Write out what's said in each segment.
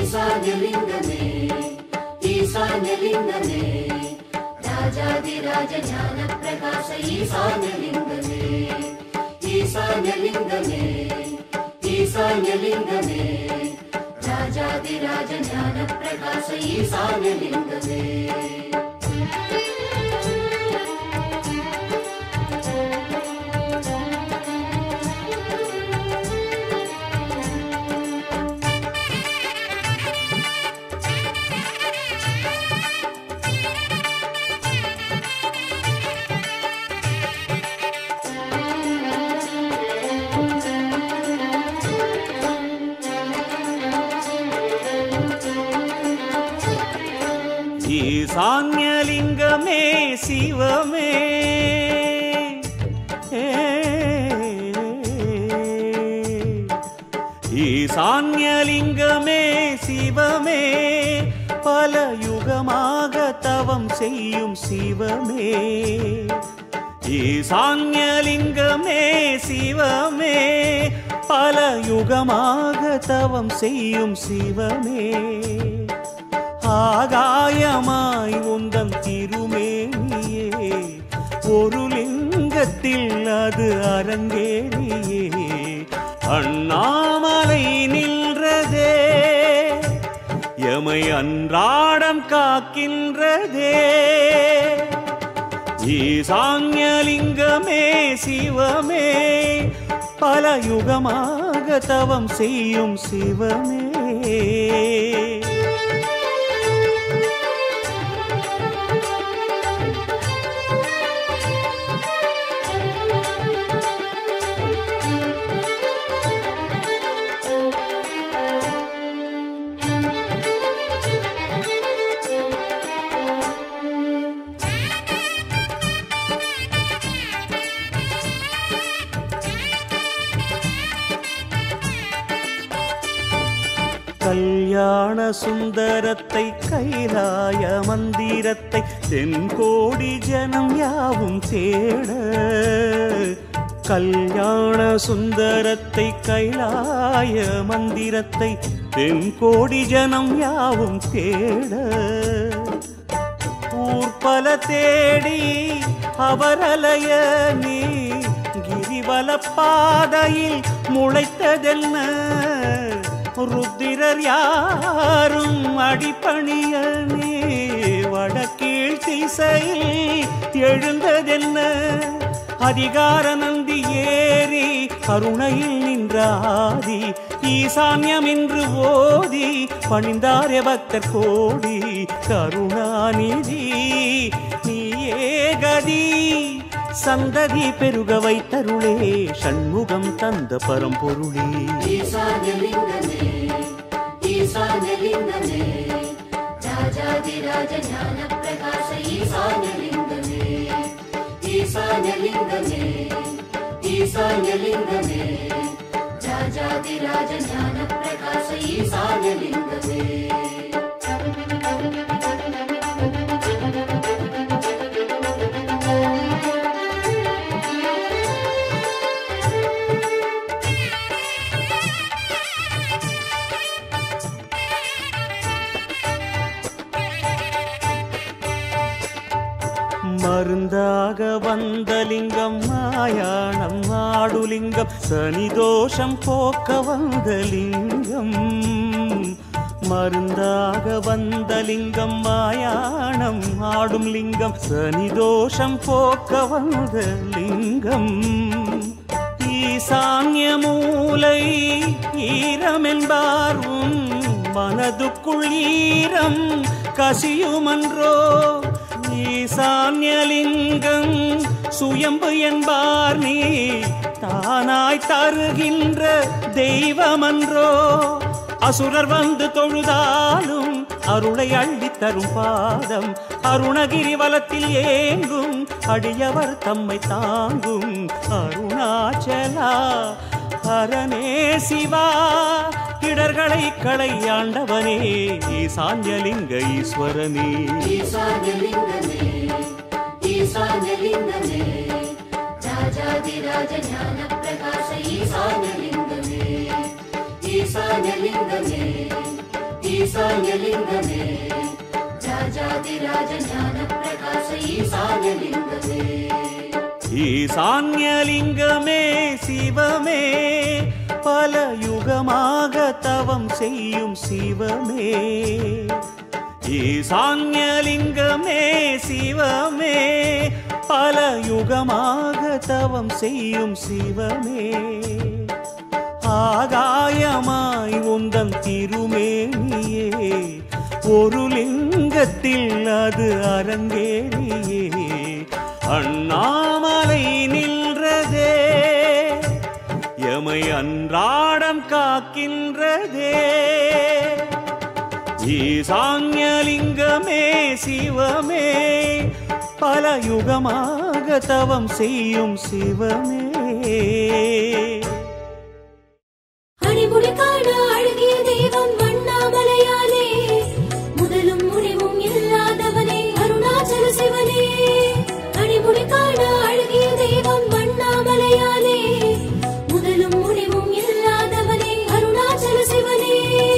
ஈசான்யலிங்கமே ஈசான்யலிங்கமே ராஜாதிராஜ ஞான பிரகாச ஈசான்யலிங்கமே ஈசான்யலிங்கமே ஈசான்யலிங்கமே ராஜாதிராஜ ஞான பிரகாச ஈசான்யலிங்கமே ஈசான்யலிங்கமே சிவமே ஈசான்யலிங்கமே சிவமே பல யுகமாக தவம் செய்யும் சிவமே ஈசான்யலிங்கமே சிவமே பல யுகமாக தவம் செய்யும் சிவமே ஆகாயமாய் உந்தம் திருமேனியே ஒரு லிங்கத்தில் அது அரங்கேறியே அண்ணாமலை நின்றதே எமை அன்றாடம் காக்கின்றதே ஈசான்யலிங்கமே சிவமே பல யுகமாக தவம் செய்யும் சிவமே கல்யாண சுந்தரத்தை கைலாய மந்திரத்தை தென்கோடி ஜனம் யாவும் தேட கல்யாண சுந்தரத்தை கைலாய மந்திரத்தை தென்கோடி ஜனம் யாவும் தேட ஊர்பல தேடி அவரலைய நீ கிரிவல பாதையில் முளைத்ததென்ன ருத்திரர் யாரும் அடிப்பணிய நீ வடக்கீழ் திசையில் எழுந்ததென்ன அதிகார நந்தி ஏறி கருணையில் நின்றாதி ஈசான்யம் என்று ஓதி பணிந்தாரே பக்தர் கோடி கருணாநிதி நீயே கதி சந்ததி பெருக வைத்தருளே சண்முகம் தந்த பரம்பொருளே ஈசான்யலிங்கமே ஈசான்யலிங்கமே ராஜாதிராஜ ஞான பிரகாச ஈசான்யலிங்கமே ஈசான்யலிங்கமே ஈசான்யலிங்கமே ராஜாதிராஜ ஞான பிரகாச ஈசான்யலிங்கமே மருந்தாக வந்த லிங்கம் மாயாணம் ஆடுலிங்கம் சனிதோஷம் போக்க வந்த லிங்கம் மருந்தாக வந்த லிங்கம் மாயாணம் ஆடும் லிங்கம் சனிதோஷம் போக்க வந்த லிங்கம் ஈசான்ய மூலை ஈரமென்பார் உன் மனதுக்குள் ஈரம் கசியுமன்றோ ஈசான்யலிங்கம் சுயம்பு என்பார் நீ தானாய் தருகின்ற தெய்வமன்றோ அசுரர் வந்து தொழுதாலும் அருளை அள்ளித் தரும் பாதம் அருணகிரி வலத்தில் ஏங்கும் அடியவர் தம்மை தாங்கும் அருணாச்சலா ஹரனே சிவா இடர்களை களையாண்டவனே ஈசான்யலிங்க ஈஸ்வரனே ஈசான்யலிங்கமே ஈசான்யலிங்கமே ராஜாதிராஜ ஞான பிரகாச ஈசான்யலிங்கமே ஈசான்யலிங்கமே ஈசான்யலிங்கமே ராஜாதிராஜ ஞான பிரகாச ஈசான்யலிங்கமே ஈசான்யலிங்கமே சிவமே பல யுகமாக தவம் செய்யும் சிவமே ஈசான்யலிங்கமே சிவமே பல யுகமாக தவம் செய்யும் சிவமே ஆகாயமாய் உந்தன் திருமேனியே ஒரு லிங்கத்தில் அது அரங்கேறியே அண்ணாமலை நின்றதே எமை அன்றாடம் காக்கின்றதே ஈசான்யலிங்கமே சிவமே பல யுகமாக தவம் செய்யும் சிவமே அடிமுடி காண அழகிய தெய்வம் அண்ணாமலையானே முதலும் முடிவும் இல்லாதவனே அருணாச்சல சிவனே அடிமுடி காண அழகிய தெய்வம் அண்ணாமலையானே முதலும் முடிவும் இல்லாதவனே அருணாச்சல சிவனே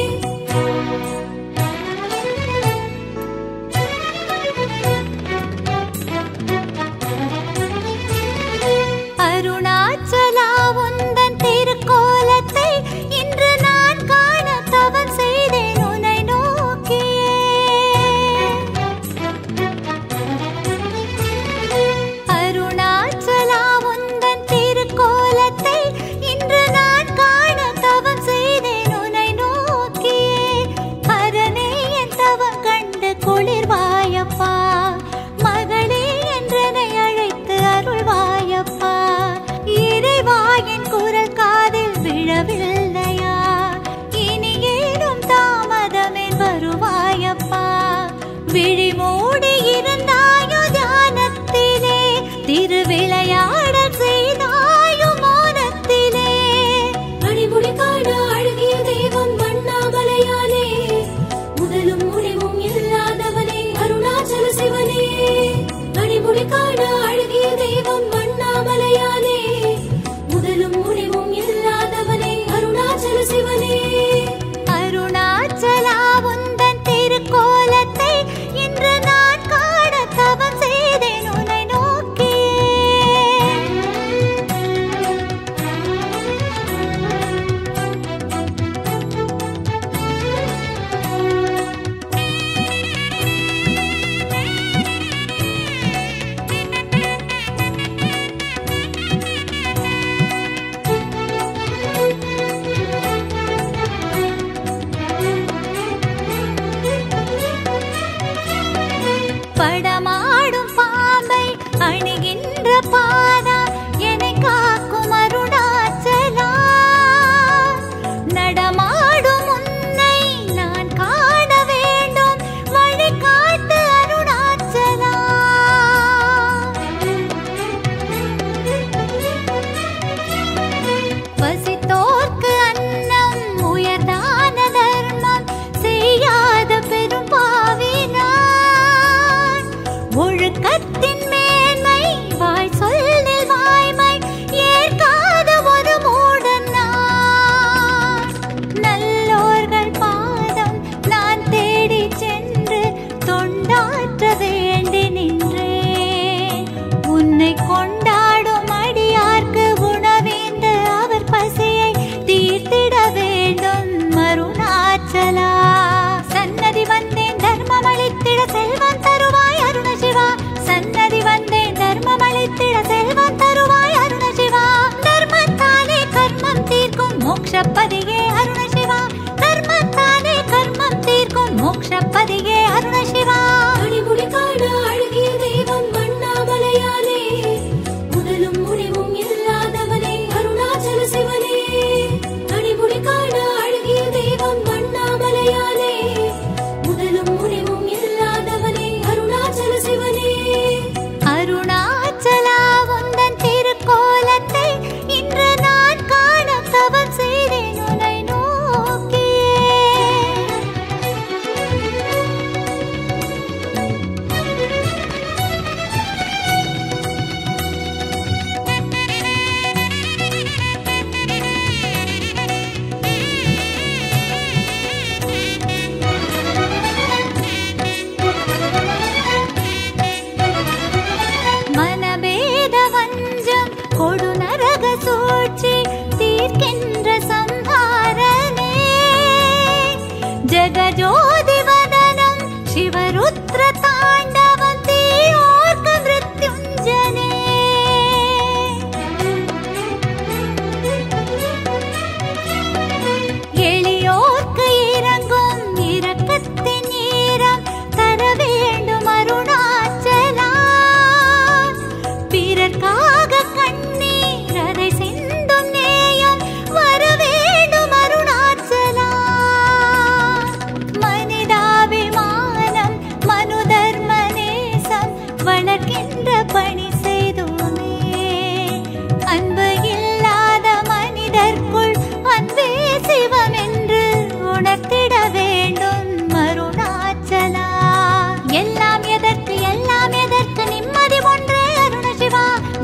அருணாச்சலா உந்தன் திருக்கோலத்தை இன்று நான் காண தவம் செய்தேன் உன்னை நோக்கியே அருணாச்சலா உந்தன் திருக்கோலத்தை இன்று நான் காண தவம் செய்தேன் உன்னை நோக்கியே அரணே என் தவம் கண்டு குளிர்வாயப்பா மகளே என்றனை அழைத்து அருள்வாயப்பா இறைவாயின் குரல் காதில் விழவில்லையா இனி ஏதும் தாமதமே வருவாயப்பா விழி மூடி இருந்தாயோ தியானத்திலே திருவிளையாடல் செய்தாயோ மோனத்திலே அடிமுடி காண அழகிய தெய்வம் அண்ணாமலையானே முதலும் முடிவும் இல்லாதவனே அருணாச்சல சிவனே அடிமுடி காண அழகிய தெய்வம் அண்ணாமலையானே முதலும் முடிவும் இல்லாதவனே அருணாச்சல சிவனே அருணாச்சலா உந்தன் திருக்கோலத்தை இன்று நான் காண தவம் செய்தேன் உன்னை நோக்கியே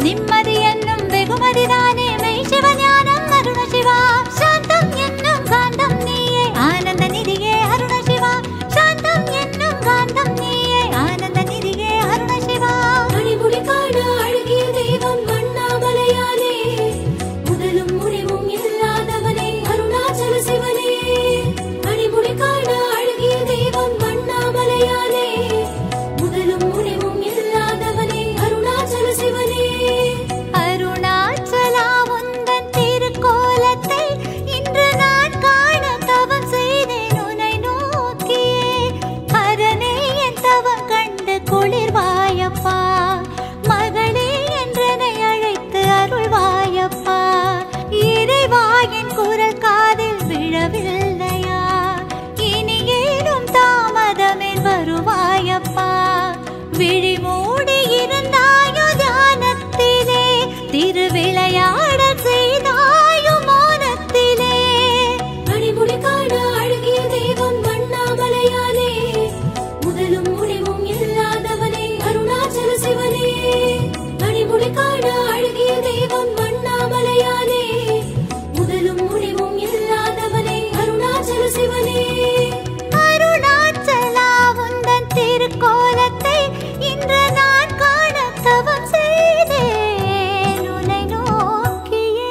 நிம்மதி என்னும் வெகுமதிதானே மெய் சிவஞானம் அருண சிவா சாந்தம் என்னும் காந்தம் நீயே ஆனந்த நிதியே அருண சிவா சாந்தம் என்னும் காந்தம் நீயே ஆனந்த நிதியே அருண சிவா மணிமுடி காண அழகிய தெய்வம் அண்ணாமலையானே முதலும் முடிவும் இல்லாதவனே அருணாச்சல சிவனே மணிமுடி காண அழகிய தெய்வம் அண்ணாமலையானே முதலும் முடிவும் இல்லாதவனே அருணாச்சல சிவனே அருணாச்சலா உந்தன் திருக்கோலத்தை இன்று நான் காண தவம் செய்தேன் உனை நோக்கியே ஹரனே என் தவம் கண்டு குளிர்வாயப்பா மகளே என்றனை அழைத்து அருள்வாயப்பா இறைவா என் குரல் காதில் விழவில்லையா இனி ஏனும் தாமதமேன் வருவாயப்பா விழி மூடி இருந்தாயோ தியானத்திலே திருவிளையாடல் செய்தாயோ மோனத்திலே மணிமுடி காண அழகிய தெய்வம் அண்ணாமலையானே முதலும் முடிவும் இல்லாதவனே அருணாச்சல சிவனே மணிமுடி காண அழகிய தெய்வம் அண்ணாமலையானே முதலும் முடிவும் இல்லாதவனே அருணாச்சல சிவனே அருணாச்சலா உந்தன் திருக்கோலத்தை இன்று நான் காண தவம் செய்தேன் உன்னை நோக்கியே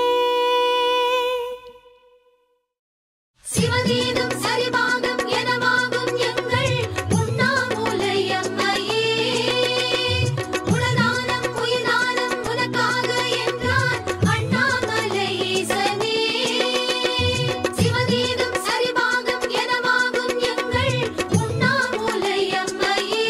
சிவகீதம் சரிபாகம் எனவாகும் எங்கள் உண்ணாமூலை அம்மையே உளதானம் உயிர்தானம் உனக்காக என்றான் அண்ணாமலை ஈசனே சிவகீதம் சரிபாகம் எனவாகும் எங்கள் உண்ணாமூலை அம்மையே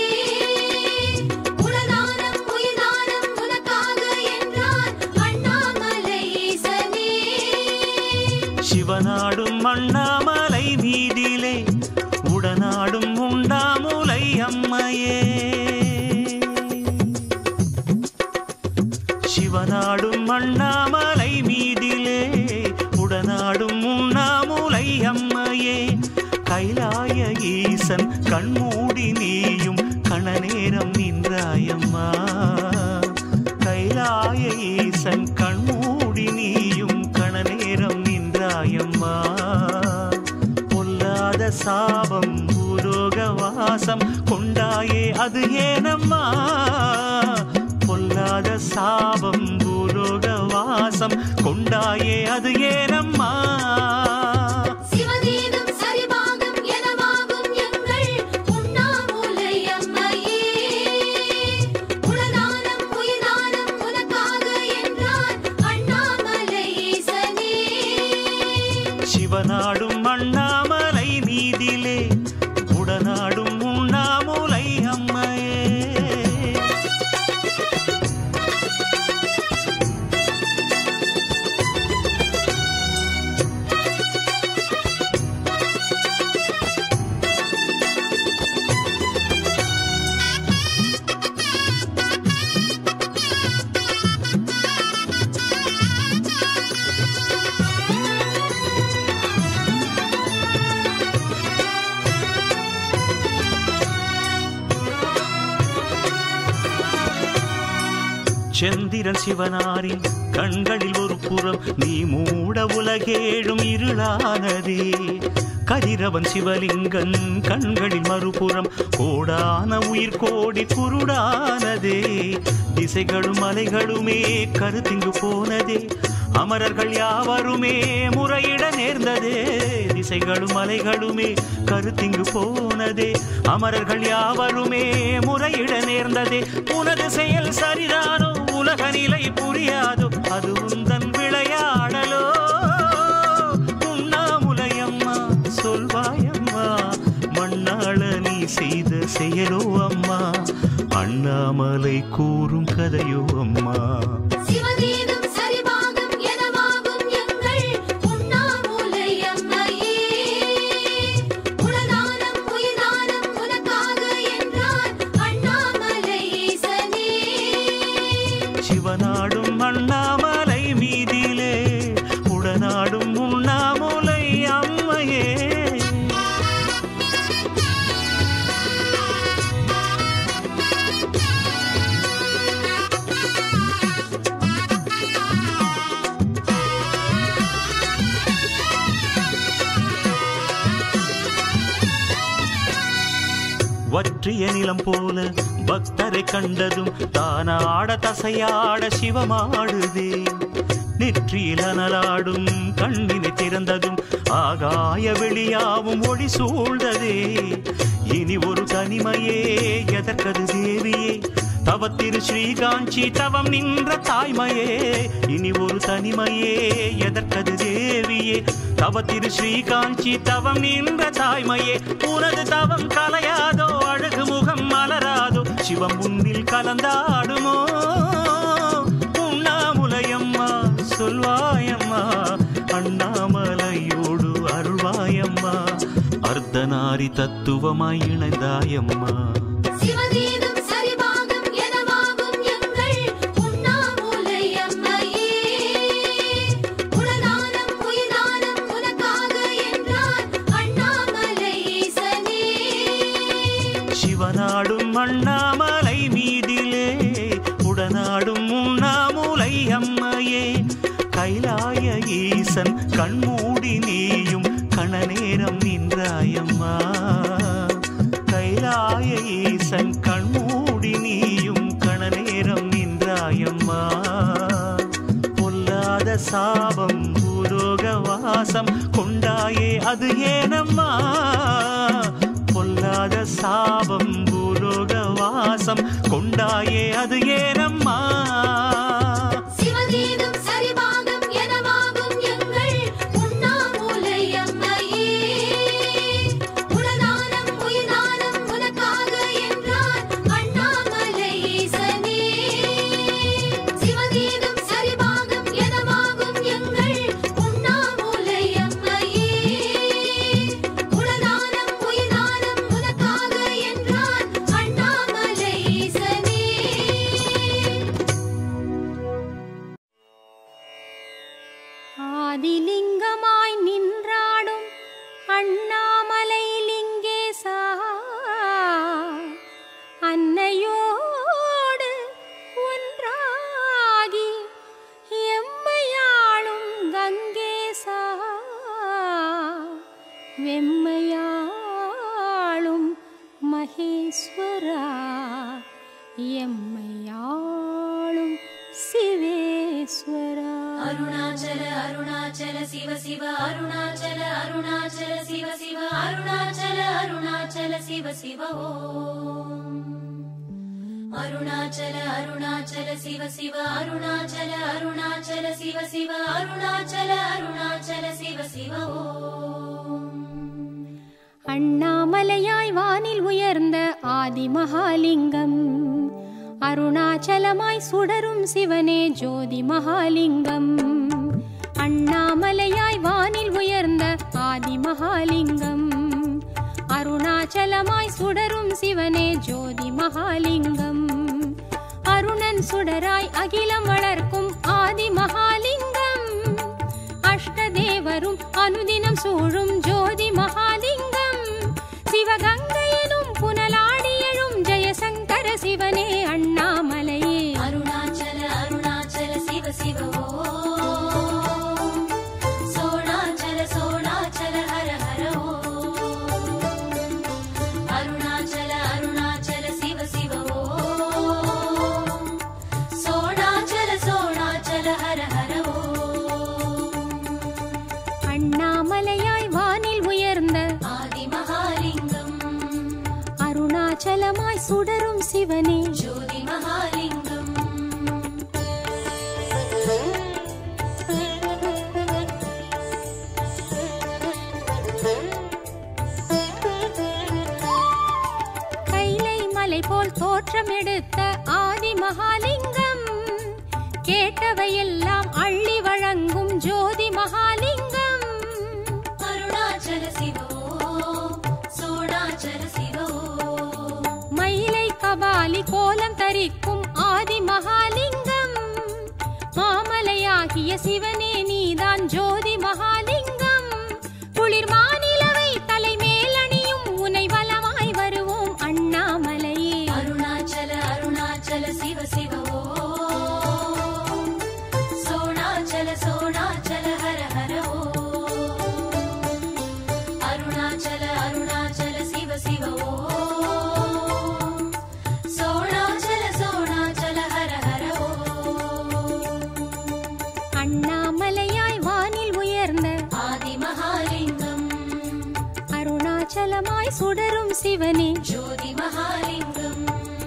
உளதானம் உயிர்தானம் உனக்காக என்றான் அண்ணாமலை ஈசனே சிவனாடும் அண்ணாமலை மீதிலே உடனாடும் உண்டாமுலை அம்மையே சிவனாடும் அண்ணாமலை மீதிலே உடனாடும் உண்ணாமுலை அம்மையே கைலாய ஈசன் கண்மூடி நீயும் கணநேரம் நின்றாயம்மா கைலாய ஈசன் கண்மூடி நீயும் கணநேரம் நின்றாயம்மா பொல்லாத சாபம் பூலோக வாசம் கொண்டாயே அது ஏனம்மா பொல்லாத சாபம் பூலோக வாசம் கொண்டாயே அது ஏனம்மா சிவகீதம் சரிபாகம் எனவாகும் எங்கள் உண்ணாமூலை அம்மையே உளதானம் உயிர்தானம் உனக்காக என்றான் அண்ணாமலை ஈசனே சிவனாடும் அண்ணாமலை மீதிலே உடனாடும் உண்ணாமுலை அம்மையே செந்திரன் சிவனாரின் கண்களில் ஒரு புறம் நீ மூட உலகேழும் இருளானதே கதிரவன் சிவலிங்கன் கண்களில் மறுபுறம் கோடான உயிர் கோடி குருடானதே திசைகளும் மலைகளுமே கருத்திங்கு போனதே அமரர்கள் யாவருமே முறையிட நேர்ந்ததே திசைகளும் மலைகளுமே கருத்திங்கு போனதே அமரர்கள் யாவருமே முறையிட நேர்ந்ததே உனது செயல் சரிதானோ உலக நிலை புரியாதோ அது உந்தன் விளையாடலோ உண்ணாமுலையம்மா சொல்வாயம்மா மண்ணாள நீ செய்த செயலோ அம்மா அண்ணாமலை கூறும் கதையோ அம்மா சிவகீதம் சரிபாகம் எனவாகும் எங்கள் உண்ணாமூலை அம்மையே உளதானம் உயிர்தானம் உனக்காக என்றான் அண்ணாமலை ஈசனே சிவனாடும் அண்ணாமலை மீதிலே உடனாடும் உண்ணாமுலை அம்மையே வற்றிய நிலம் போல பக்தரை கண்டதும் தானாட தசையாட சிவமாடுதே நெற்றியில் அனலாடும் கண்ணினை திறந்ததும் ஆகாய வெளியாவும் ஒளி சூழ்ந்ததே இனி ஒரு தனிமையே எதற்கது தேவியே தவத்திரு ஸ்ரீகாஞ்சி தவம் நின்ற தாய்மையே இனி ஒரு தனிமையே எதற்கது தேவியே தவத்திரு ஸ்ரீகாஞ்சி தவம் நின்ற தாய்மையே உனது தவம் கலையாதோ அழகு முகம் மலராதோ சிவம் முன்னில் கலந்தாடுமோ உண்ணாமுலையம்மா சொல்வாயம்மா அண்ணாமலையோடு அருள்வாயம்மா அர்த்தநாரி தத்துவமாய் இணைந்தாயம்மா சிவதீனம் சரிபாகம் எனவாகும் எங்கள் உண்ணாமூலை அம்மையே உலதானம் உயிர்தானம் உனக்காக என்றான் அண்ணாமலை ஈசனே சிவனாடும் அண்ணாமலை மீதிலே உடனாடும் உண்ணாமுலை அம்மையே கைலாய ஈசன் கண்மூடி நீயும் கணநேரம் நின்றாயம்மா கைலாய ஈசன் கண்மூடி நீயும் கணநேரம் நின்றாயம்மா பொல்லாத சாபம் பூலோக வாசம் கொண்டாயே அது ஏனம்மா பொல்லாத சாபம் பூலோக வாசம் கொண்டாயே அது ஏனம்மா சிவதீனம் சரிபாகம் எனவாகும் எங்கள் உண்ணாமூலை அம்மையே உலதானம் உயிர்தானம் உனக்காக என்றான் அண்ணாமலை ஈசனே சிவதீனம் சரிபாகம் எனவாகும் எங்கள் உண்ணாமூலை அம்மையே உலதானம் உயிர்தானம் உனக்காக என்றான் அண்ணாமலை ஈசனே ஆதிலிங்கமாய் நின்றாடும் அண்ணாமலை லிங்கேசா அன்னையோடு ஒன்றாகி எம்மையாளும் கங்கேசா வெம்மையாளும் மகேஸ்வரா எம்மையாளும் சிவேஸ்வரா அருணாச்சல அருணாச்சல சிவ சிவ அருணாச்சல அருணாச்சல சிவ சிவ அருணாச்சல அருணாச்சல சிவ சிவ ஓம் அருணாச்சல அருணாச்சல சிவ சிவ அருணாச்சல அருணாச்சல சிவ சிவ அருணாச்சல அருணாச்சல சிவ சிவ ஓம் அண்ணாமலையாய் வானில் உயர்ந்த ஆதி மகாலிங்கம் அருணாச்சலமாய் சுடரும் சிவனே ஜோதி மகாலிங்கம் அண்ணாமலையாய் வானில் உயர்ந்த ஆதி மகாலிங்கம் அருணாச்சலமாய் சுடரும் சிவனே ஜோதி மகாலிங்கம் அருணன் சுடராய் அகிலம் வளர்க்கும் ஆதி மகாலிங்கம் அஷ்டதேவரும் அனுதினம் சூழும் ஜோதி மகாலிங்கம் சிவகங்கையினும் புனலாடி எழும் ஜெயசங்கர சிவனே அண்ணாமலையே அருணாச்சல அருணாச்சல சிவ சிவ ஓம் சோணாச்சல சோணாச்சல ஹர ஹர ஓம் அருணாச்சல அருணாச்சல சிவ சிவ ஓம் சோணாச்சல சோணாச்சல ஹர ஹர ஓம் அண்ணாமலையாய் வானில் உயர்ந்த ஆதி மகாலிங்கம் அருணாச்சலமாய் சுடரும் சிவனே ஜோதி மகாலிங்கம் கைலை மலை போல் தோற்றமெடுத்த ஆதி மகாலிங்கம் கேட்டவையெல்லாம் அள்ளி வழங்கும் ஜோதி மகாலிங்கம் அருணாச்சல சிவ ஓம் சோணாச்சல சிவ ஓம் மயிலை கபாலி கோலம் தரிக்கும் ஆதி மகாலிங்கம் மாமலையாகிய சிவனே நீதான் ஜோதி மகாலிங்கம் குளிர் மாநிலவை தலைமேல் அணியும் உனை வலமாய் வருவோம் அண்ணாமலையே அருணாச்சல அருணாச்சல சிவ சிவ ஓம் சோணாச்சல சோணாச்சல ஹர ஹர ஓம் அருணாச்சல அருணாச்சல சிவ சிவ ஓம் சுடரும் சிவனே ஜோதி மகாலிங்கம்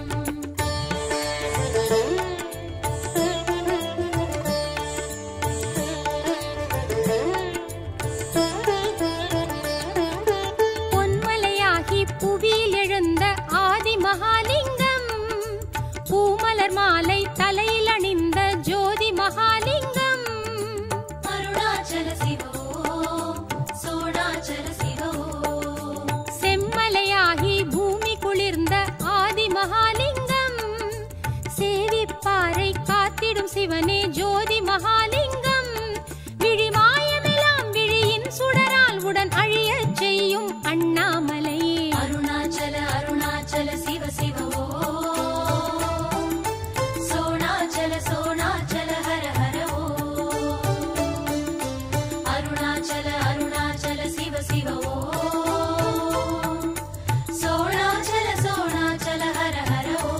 பொன்மலையாகி புவியில் எழுந்த ஆதி மகாலிங்கம் பூமலர் மாலை தலையில் அணிந்த ஜோதி மகாலிங்கம் அருணாச்சல சிவோ சோணாச்சல சிவோ செம்மலையாகி பூமி குளிர்ந்த ஆதி மகாலிங்கம் சேவிப்பாறை காத்திடும் சிவனே ஜோதி மகாலிங்கம் விழிமாயமெல்லாம் விழியின் சுடரால் உடன் அழியச் செய்யும் அண்ணாமலையே அருணாச்சல அருணாச்சல சிவ சிவோ சோணாச்சல சோணாச்சல ஹர ஹர ஓ அருணாச்சல அருணாச்சல சிவ சிவ ஓ சோணாச்சல சோணாச்சல ஹர ஹர ஓ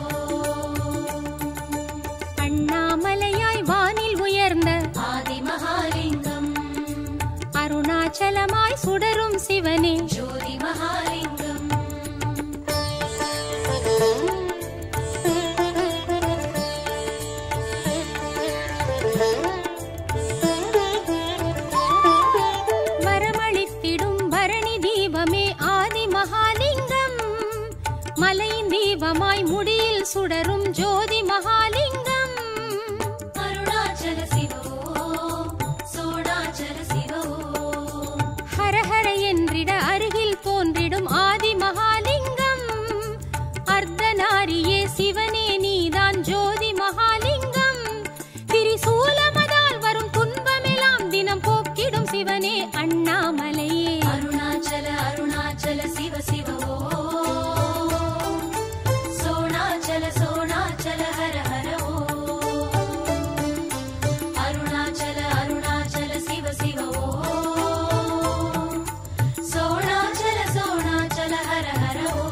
அண்ணாமலையாய் வானில் உயர்ந்த ஆதி மகாலிங்கம் அருணாச்சலமாய் சுடரும் சிவனே ஜோதி மகாலிங்கம் வரமளித்திடும் பரணி தீபமே ஆதி மகாலிங்கம் மலையின் தீபமாய் முடியில் சுடரும் ஜோதி மகாலிங்கம் அருணாச்சல சிவோ சோணாச்சல சிவோ ஹரஹர என்றிட அருகில் தோன்றிடும் ஆதி மகாலிங்கம் அர்த்தநாரியே சிவனே நீதான் ஜோதி மகாலிங்கம் திரிசூலமதால் வரும் துன்பமெல்லாம் தினம் போக்கிடும் சிவனே அண்ணாமலையே அருணாச்சல அருணாச்சல சிவ சிவோ சோணாச்சல சோணாச்சல ஹர ஹர ஓ அருணாச்சல அருணாச்சல சிவ சிவ ஓ சோணாச்சல சோணாச்சல ஹர ஹர ஓ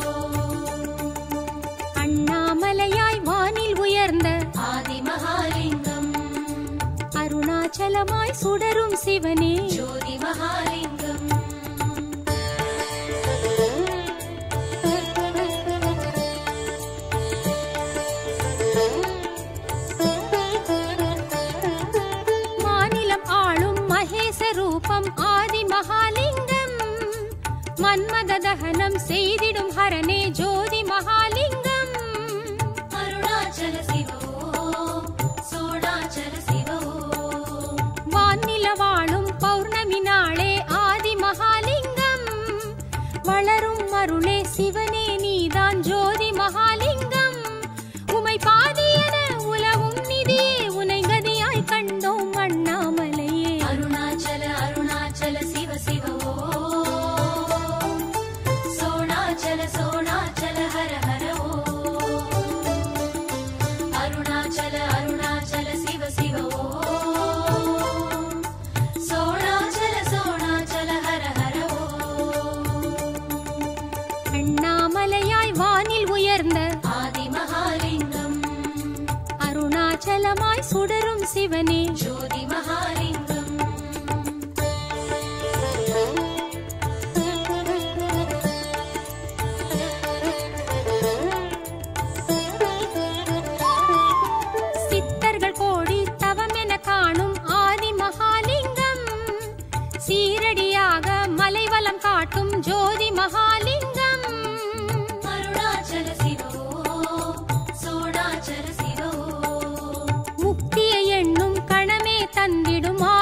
அண்ணாமலையாய் வானில் உயர்ந்த ஆதி மகாலிங்கம் அருணாச்சலமாய் சுடரும் சிவனே ஜோதி மகாலிங்கம் மாநிலம் ஆளும் மகேச ரூபம் ஆதி மகாலிங்கம் மன்மத தகனம் செய்திடும் ஹரனே ஜோதி மகாலிங்கம் அருணாச்சல சிவோ சோணாச்சல சிவோ வானில வாழும் பௌர்ணமி நாளே ஆதி மகாலிங்கம் வளரும் அருளே சிவனே நீதான் ஜோதி மகாலிங்கம் உமை பாதியன உலவும் நிதியே உனை கதியாய் கண்டோம் அண்ணாமலையே அருணாச்சல அருணாச்சல சிவ சிவோ சோணாச்சல சோணாச்சல ஹர ஹர ஓ அருணாச்சல அருணாச்சல சிவ சிவோ சோணாச்சல சோணாச்சல ஹர ஹர ஓ அண்ணாமலையாய் வானில் உயர்ந்த ஆதி மகாலிங்கம் அருணாச்சலமாய் சுடரும் சிவனே ஜோதி மகாலிங்கம் சித்தர்கள் கோடி தவமென காணும் ஆதி மகாலிங்கம் சீரடியாக மலைவலம் காட்டும் ஜோதி மகாலிங்கம் அருணாச்சல சிவோ சோணாச்சல சிவோ முக்தியை எண்ணும் கணமே தந்திடும்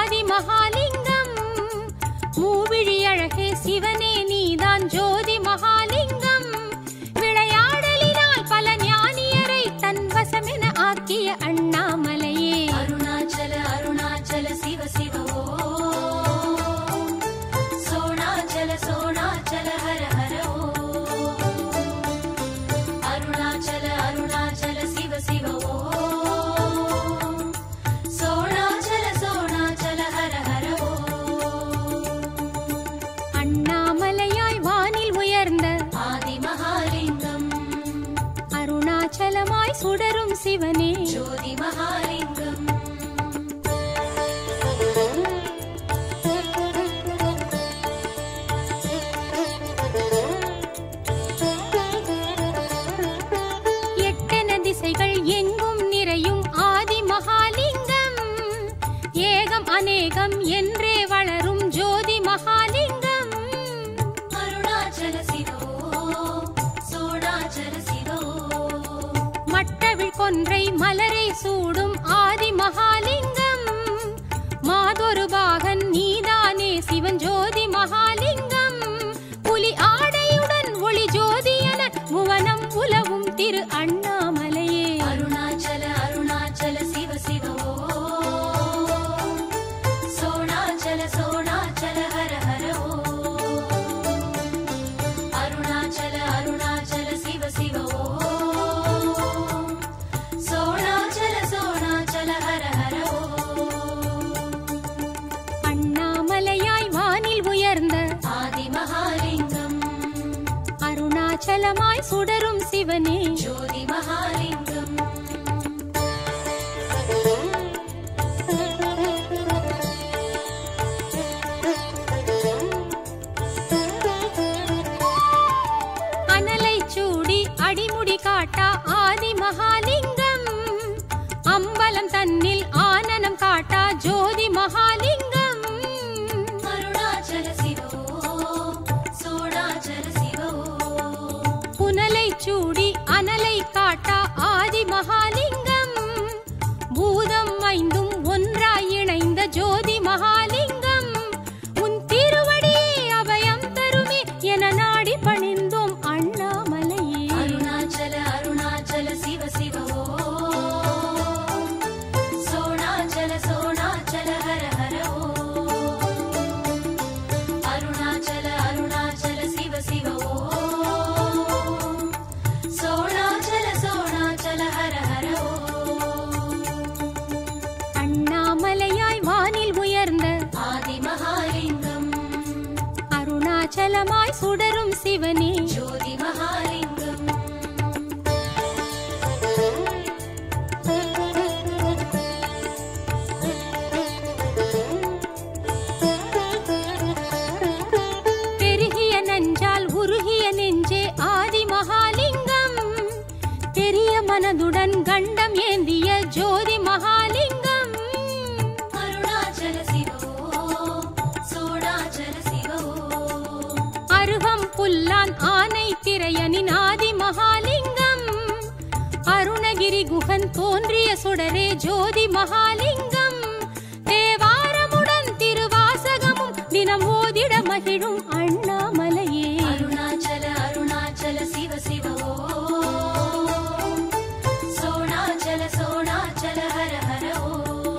தெய்வம் அநேகம் என்றே வளரும் ஜோதி மகாலிங்கம் அருணாச்சல சிவோ சோணாச்சல சிவோ மட்டவிழ் கொன்றை மலரை சூடும் ஆதி மகாலிங்கம் மாதொரு பாகன் நீதானே சிவன் ஜோதி மகாலிங்கம் புலி ஆடையுடன் ஒளி ஜோதி என முவனம் உலவும் திரு அண்ணாமலையே அருணாச்சல அருணாச்சல சிவ சிவோ சோணாச்சல சோணாச்சல ஹர ஹர ஓ அருணாச்சல அருணாச்சல சிவ சிவோ சோணாச்சல சோணாச்சல ஹர ஹர ஓ அண்ணாமலையாய் வானில் உயர்ந்த ஆதி மகாலிங்கம் அருணாச்சலமாய் சுடரும் சிவனே ஜோதி மகாலிங்கம் அனலை சூடி அடிமுடி காட்டா ஆதி மகாலிங்கம் அம்பலம் தன்னில் ஆனனம் காட்டா ஜோதி மகாலிங்கம் அருணாச்சல சிவோ சோணாச்சல சிவோ புனலை சூடி அனலை காட்டா ஆதி மகாலிங்கம் பூதம் ஐந்தும் ஒன்றாய் இணைந்த ஜோதி மகாலிங்கம் உன் திருவடியே அபயம் தருமே என நாடி பணிந்தோம் அண்ணாமலையே அருணாச்சல அருணாச்சல சிவ சிவோ சோணாச்சல சோணாச்சல ஹர ஹர ஓ அருணாச்சல அருணாச்சல சிவ சிவோ சோணாச்சல சோணாச்சல ஹர ஹர ஓ அண்ணாமலையாய் வானில் உயர்ந்த ஆதி மகாலிங்கம் அருணாச்சலமாய் சுடரும் சிவனே ஜோதி மகாலிங்கம் பெருகிய நஞ்சால் உருகிய நெஞ்சே ஆதி மகாலிங்கம் பெரிய மனதுடன் கண்டம் ஏந்திய ஜோதி மகாலிங்கம் அருணாச்சல சிவோ சோணாச்சல சிவோ அருகம் புல்லான் ஆனை திரையனின் ஆதி மகாலிங்கம் அருணகிரி குகன் தோன்றிய சுடரே ஜோதி மகாலிங்கம் தேவாரமுடன் திருவாசகமும் தினம் ஓதிட மகிழும் அண்ணாமலையே அருணாச்சல அருணாச்சல சிவ சிவோ சோணாச்சல சோணாச்சல ஹர ஹர ஓ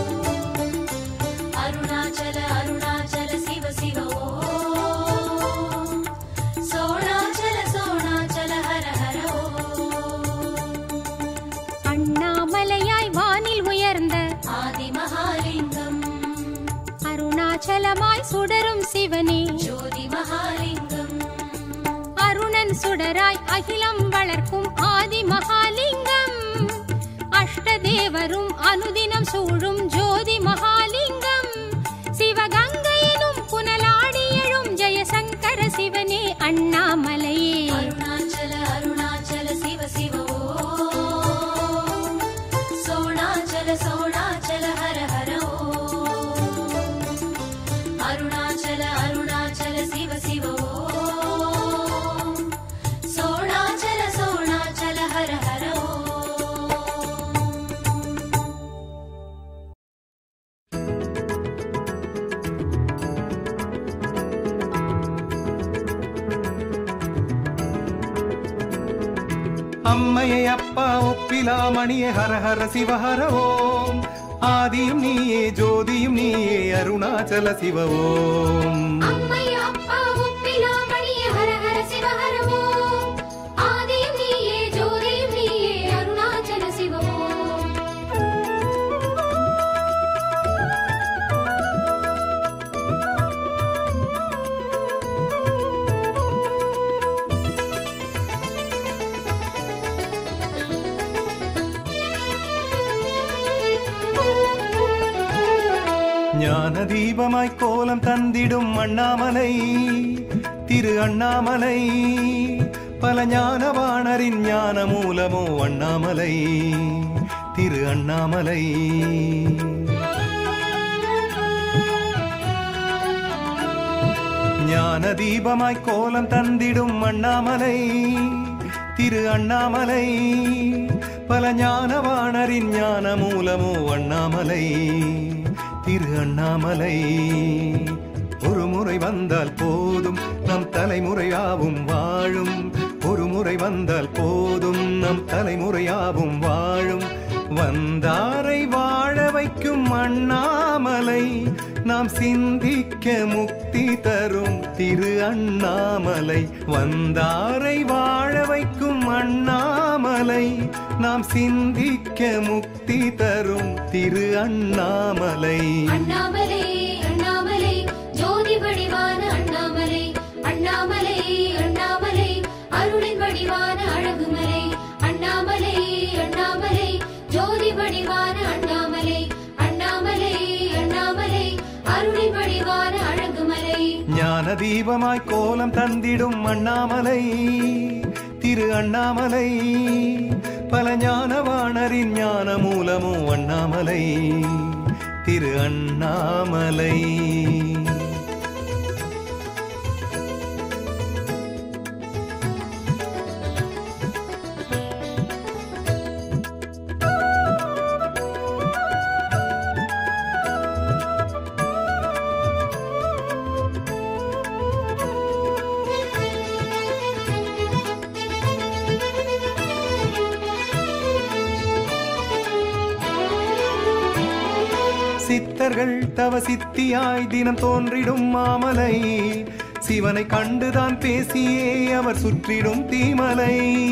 அருணாச்சல அருணாச்சல சிவ சிவோ சோணாச்சல சோணாச்சல ஹர ஹர ஓ அண்ணாமலையாய் வானில் உயர்ந்த ஆதி மகாலிங்கம் அருணாச்சலமாய் சுடரும் சிவனே ஜோதி மகாலிங்கம் அருணன் சுடராய் அகிலம் வளர்க்கும் ஆதி மகாலிங்கம் அஷ்டதேவரும் அனுதினம் சூழும் ஜோதி மகாலிங்கம் சிவகங்கையினும் புனலாடி எழும் ஜெயசங்கர சிவனே அண்ணாமலையே அருணாச்சல அருணாச்சல சிவ சிவோ சோணாச்சல சோணாச்சல ஹர ஹர ஓ அருணாச்சல அருணாச்சல சிவ சிவோ சோணாச்சல சோணாச்சல ஹர ஹர ஓ அம்மையை அப்பா ஒப்பிலாமணியே ஹர ஹர சிவ ஹர ஓம் ஆதியும் நீயே ஜோதியும் நீயே அருணாச்சல சிவ ஓம் அம்மைய அப்பா ஒப்பிலாமணிய ஹர ஹர சிவ ஹர ஓம் ஆதியும் நீயே ஜோதியும் நீயே அருணாச்சல சிவ ஓம் ஞான தீபமாய் கோலம் தந்திடும் அண்ணாமலை திரு அண்ணாமலை பல ஞானவாணரின் ஞான மூலமோ அண்ணாமலை திரு அண்ணாமலை ஞான தீபமாய் கோலம் தந்திடும் அண்ணாமலை திரு அண்ணாமலை பல ஞானவாணரின் ஞான மூலமோ அண்ணாமலை திரு அண்ணாமலை ஒரு முறை வந்தால் போதும் நம் தலைமுறையாவும் வாழும் ஒரு முறை வந்தால் போதும் நம் தலைமுறையாவும் வாழும் வந்தாரை வாழ வைக்கும் அண்ணாமலை நாம் சிந்திக்க முக்தி தரும் திரு அண்ணாமலை வந்தாரை வாழ வைக்கும் அண்ணாமலை நாம் சிந்திக்க முக்தி தரும் திரு அண்ணாமலை அண்ணாமலை அண்ணாமலை ஜோதி வடிவான அண்ணாமலை அண்ணாமலை அண்ணாமலை அருளின் வடிவான அழகுமலை அண்ணாமலை அண்ணாமலை ஜோதி வடிவான அண்ணாமலை அண்ணாமலை அண்ணாமலை அருளின் வடிவான அழகுமலை ஞான தீபமாய் கோலம் தந்திடும் அண்ணாமலை திரு அண்ணாமலை பல ஞானவாணரின் ஞான மூலமோ அண்ணாமலை திரு அண்ணாமலை சித்தர்கள் தவ சித்தியாய் தினம் தோன்றிடும் மாமலை சிவனை கண்டுதான் பேசியே அவர் சுற்றிடும் தீமலை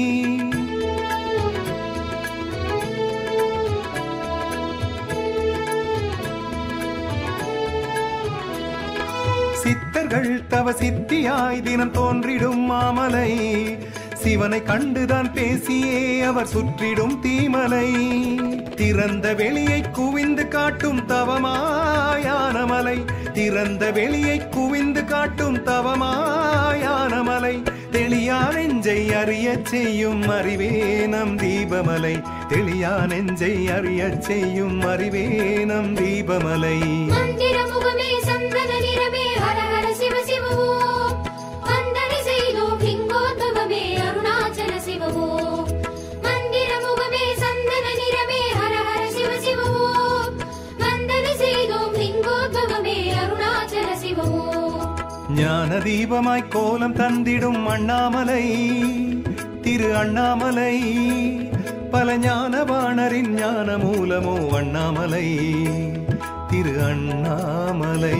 சித்தர்கள் தவ சித்தியாய் தினம் தோன்றிடும் மாமலை சிவனை கண்டுதான் பேசியே அவர் சுற்றிடும் தீமலை திறந்த வெளியை குவிந்து காட்டும் தவமாயான மலை திறந்த வெளியை குவிந்து காட்டும் தவமாயான மலை தெளியா நெஞ்சை அறியச் செய்யும் அறிவே நம் தீபமலை தெளியா நெஞ்சை அறியச் செய்யும் அறிவே நம் தீபமலை மந்திர முகமே சந்தன நிறமே ஹர ஹர சிவ சிவவோ வந்தனை செய்தோம் லிங்கோத்பவமே அருணாச்சல சிவவோ மந்திர முகமே சந்தன நிறமே ஹர ஹர சிவ சிவவோ வந்தனை செய்தோம் லிங்கோத்பவமே அருணாச்சல சிவவோ ஞான தீபமாய் கோலம் தந்திடும் அண்ணாமலை திரு அண்ணாமலை பல ஞானவாணரின் ஞான மூலமோ அண்ணாமலை திரு அண்ணாமலை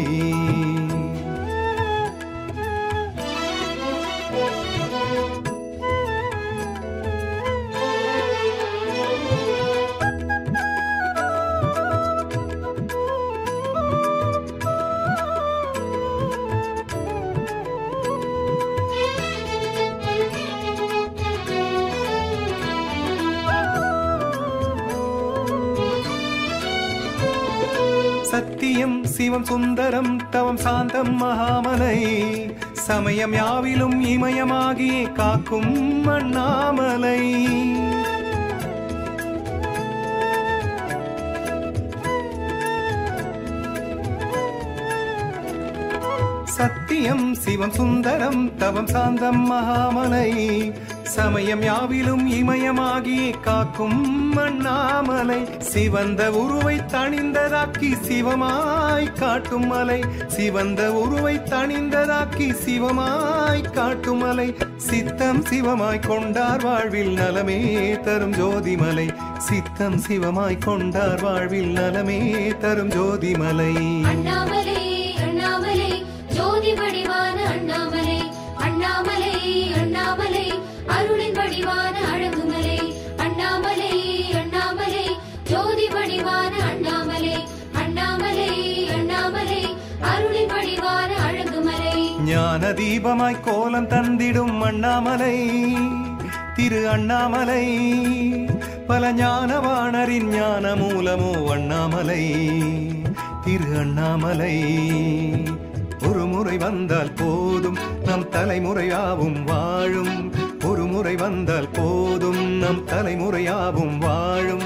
சத்தியம் சிவம் சுந்தரம் தவம் சாந்தம் மகாமலை சமயம் யாவிலும் இமயமாகியே காக்கும் அண்ணாமலை சத்தியம் சிவம் சுந்தரம் தவம் சாந்தம் மகாமலை சமயம் யாவிலும் இமயமாகியே காக்கும் அண்ணாமலை சிவந்த உருவை தணிந்ததாக்கி சிவமாய் காட்டும் மலை சிவந்த உருவை தணிந்ததாக்கி சிவமாய் காட்டும் மலை சித்தம் சிவமாய் கொண்டார் வாழ்வில் நலமே தரும் ஜோதிமலை சித்தம் சிவமாய் கொண்டார் வாழ்வில் நலமே தரும் ஜோதிமலை அண்ணாமலை அண்ணாமலை ஜோதி வடிவான அண்ணாமலை அண்ணாமலை அண்ணாமலை அருளின் வடிவான அழகுமலை அண்ணாமலை அண்ணாமலை ஜோதி வடிவான அண்ணாமலை அண்ணாமலை அண்ணாமலை அருளின் வடிவான அழகுமலை ஞான தீபமாய் கோலம் தந்திடும் அண்ணாமலை திரு அண்ணாமலை பல ஞானவாணரின் ஞான மூலமோ அண்ணாமலை திரு அண்ணாமலை ஒரு முறை வந்தால் போதும் நம் தலைமுறையாவும் வாழும் ஒரு முறை வந்தால் போதும் நம் தலைமுறையாவும் வாழும்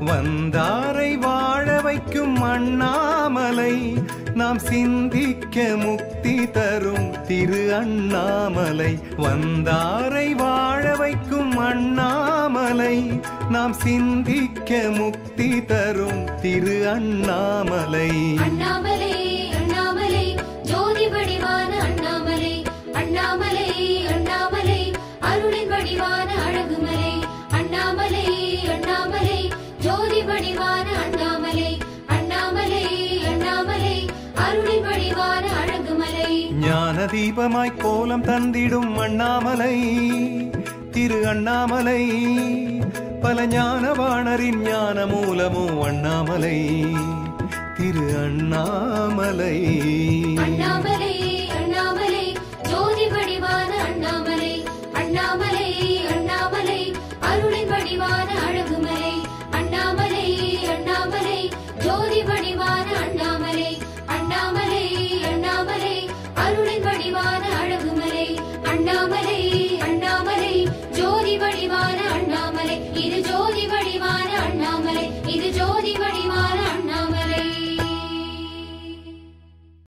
வந்தாரை வாழ வைக்கும் அண்ணாமலை நாம் சிந்திக்க முக்தி தரும் திரு அண்ணாமலை வந்தாரை வாழ வைக்கும் அண்ணாமலை நாம் சிந்திக்க முக்தி தரும் திரு அண்ணாமலை அண்ணாமலை அண்ணாமலை ஜோதி வடிவான அண்ணாமலை அண்ணாமலை அண்ணாமலை அருளின் வடிவான அழகுமலை அண்ணாமலை அண்ணாமலை ஜோதி வடிவான அண்ணாமலை அண்ணாமலை அண்ணாமலை அருளின் வடிவான அழகுமலை ஞான தீபமாய் கோலம் தந்திடும் அண்ணாமலை திரு அண்ணாமலை பல ஞானவாணரின் ஞான மூலமோ அண்ணாமலை திரு அண்ணாமலை அண்ணாமலை அண்ணாமலை ஜோதி வடிவான அண்ணாமலை அண்ணாமலை அண்ணாமலை அருளின் வடிவான அழகுமலை அண்ணாமலை அண்ணாமலை ஜோதி வடிவான அண்ணாமலை